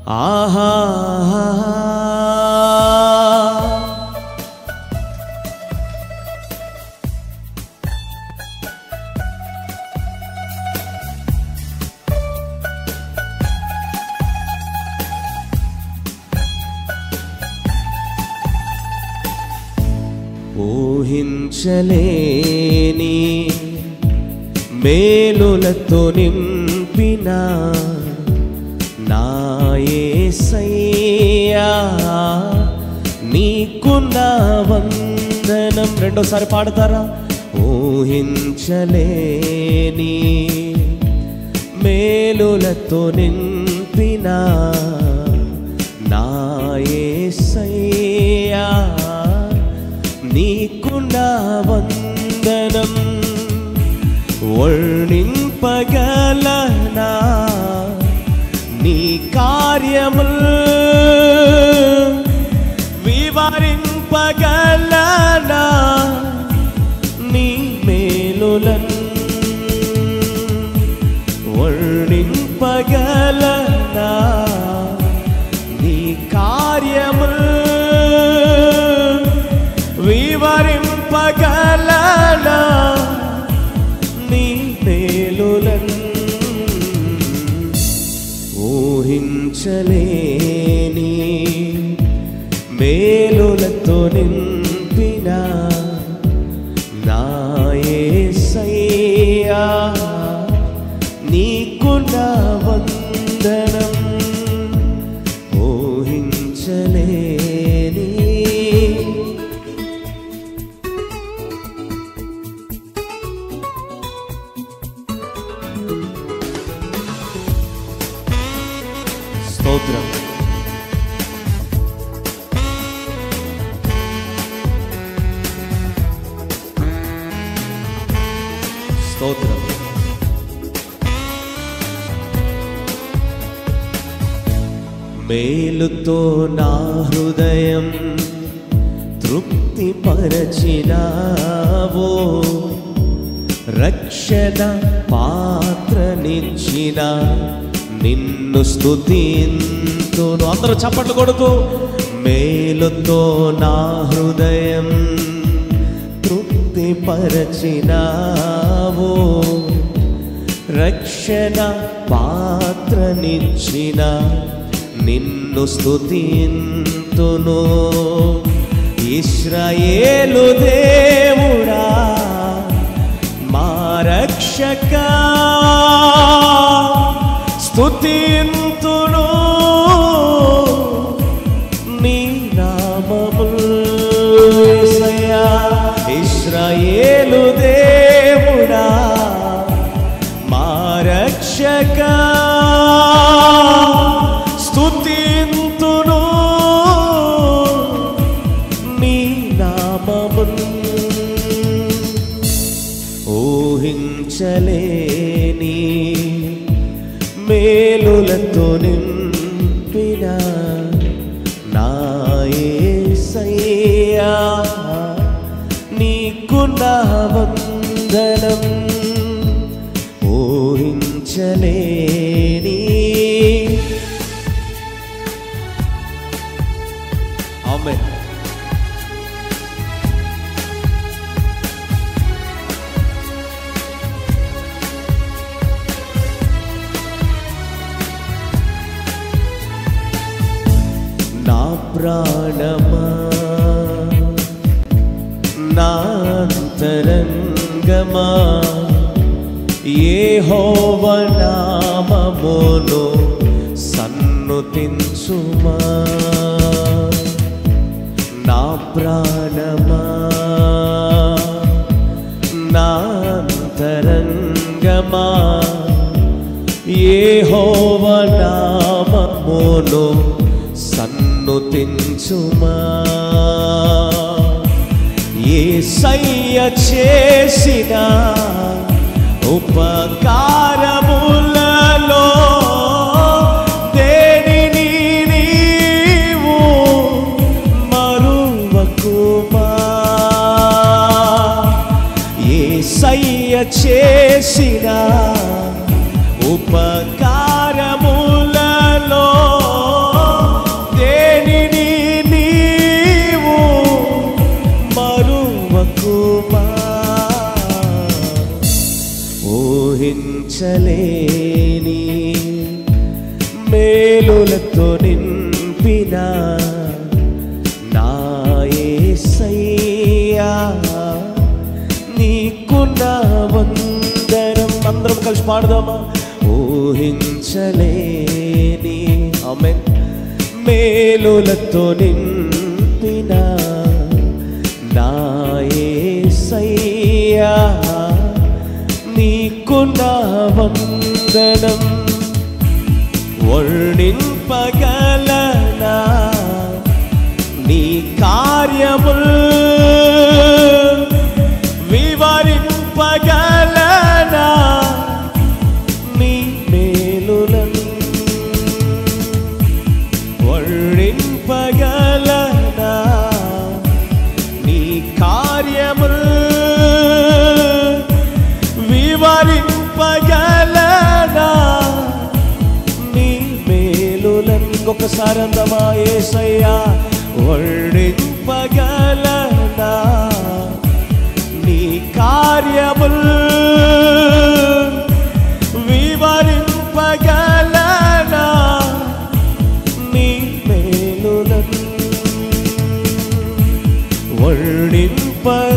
ఆహా ఊహించలేని మేలులతో నింపిన నాయసయ్యా నీకున్న వందనం రెండోసారి పాడతారా ఊహించలేని మేలులతో నింపిన నాయసయ్యా నీకున్న వందనం వర్ణింపగలనా నీ కార్యముల్ వివరింపగలనా నీ మేలులన్ వర్ణింపగలనా నీ కార్యముల్ వివరింపగలనా నీ మేలులన్ ఊహించలేని మేలులతో నింపిన నాయసయ్యా నీకున్న వందనం ఊహించలేని స్తోత్రం స్తోత్రం మేలుతో నా హృదయం తృప్తి పరచినావో రక్షణ పాత్రనిచ్చిన నిన్ను స్తుతింతును అందరూ చప్పట్లు కొడుతూ మేలుతో నా హృదయం తృప్తి పరచినావో రక్షణ పాత్రనిచ్చిన నిన్ను స్తుతింతును ఇస్రాయేలు దేవుడా మా రక్షక స్తుతింతును నీ నామముల్ యేసయ్యా ఇస్రాయేలు దేవుడా మా రక్షక స్తుతింతును నీ నామమున్ ఊహించలేని మేలులతో నింపిన నాయసయ్యా నీకున్న వందనం ఊహించలేని ఆమె నా ప్రాణమా నా అంతరంగమా ఏ నామమును సన్నుతించుమా నా ప్రాణమా నా అంతరంగమా ఏ నామమును సన్నుతించుమా ఏ సయ్య చేసిన ఉపకారములలో దేనిని నీవు మరువకుమా ఏ సయ్య చేసిన ఉపకారములలో మేలులతో నింపిన నా యేసయ్యా నీకున్న వందరం అందరం కలిసి పాడదామా ఊహించలేని ఆమె మేలులతో నింపిన నా యేసయ్యా నీకున్న వందనం వర్ణింపగలనా నీ కార్యముల్ వివరింపగలనా నీ మేలులను వర్ణింపగలనా నీ కార్యముల్ వివరింపగలనా నీ మేలులను ఇంకొకసారి అందమా ఏసయ్యా వర్ణింపగలనా నీ కార్యముల్ వివరింపగలనా నీ మేలులను వర్ణింప